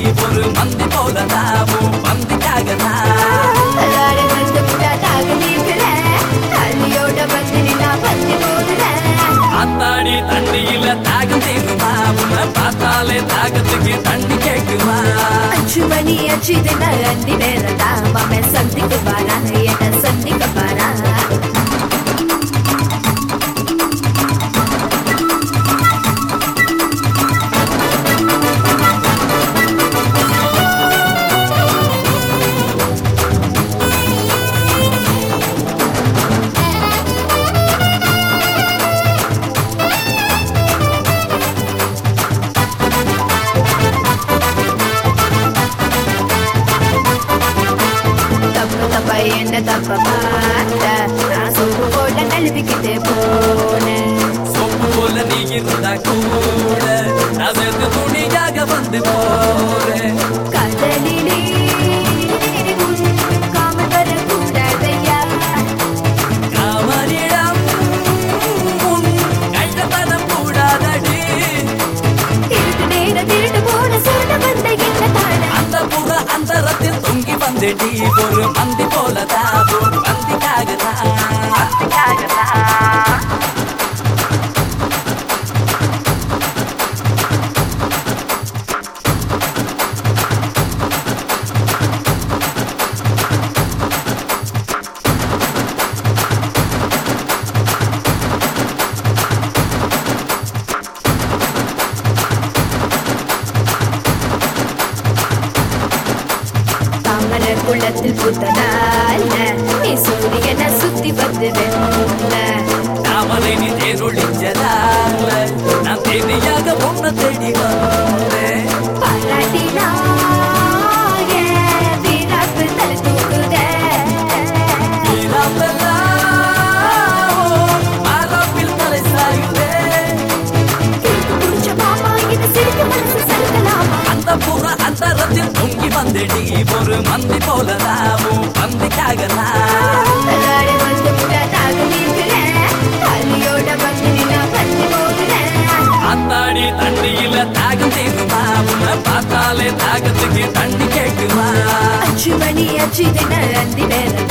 ஒரு மந்தி போல தாவும் பந்திக்காக தான் எல்லாரும் வந்து புட்டாட்டாக நீங்கள அள்ளியோட வந்து நின்னா பத்தி போடுற அத்தாடி தண்ணியில தாகம் தீருமா உன்னை பார்த்தாலே தாகத்துக்கு தண்ணி கேக்குமா அஞ்சு மணி அச்சுதுன்னா அந்தி நேரம் தான் மாம சந்திக்க பாரா என்ன சந்திக்க பாரா தப்பு தப்பா என்ன தப்ப பார்த்த நான் சோப்பு போட்ட நழுவிக்கிட்டு போனேன் சொப்பு போல நீ இருந்தா கூட நான் சேர்த்து துணியாக வந்து போறேன் கடலிலே காமல் வரக்கூடாதையா காமனிடம் உன் கள்ளத்தனம் கூடாதடி திருட்டு நேர திருட்டு போன சொல்ல வந்த என்ன தான அந்த புற அந்தரத்தில் தொங்கி வந்துடி ஒரு மந்தி போல தாவும் பந்திக்காக தான் பந்திக்காக தான் தாமர குளத்தில் புத்தனால நீ சூரியனை சுத்தி வந்து வெல்ல தாமரை நீ தேரொழிஞ்சதால நான் தேனியாக உன்னை தேடி வந்தேன் பாராட்டினாய வீராப்பு தலை தூக்குத நீலாம்பெல்லாம் மாறாப்பில் தலை சாயுதேன் புடிச்ச மாமா இது சிரிக்க மனசு சறுக்கலாமா அந்த புற அந்தரத்தில் தொங்கி வந்துடி ஒரு மந்தி போல தாவும் பந்திக்காக தான் எல்லாரும் வந்து புட்டாட்டாக நீங்கள அள்ளியோட வந்து நின்னா பத்தி போகிறேன் அத்தாடி தண்ணியில தாகம் தீருமா உன்னை பார்த்தாலே தாகத்துக்கு தண்ணி கேக்குமா அச்சு மணி அச்சு தின அந்தி நேரம்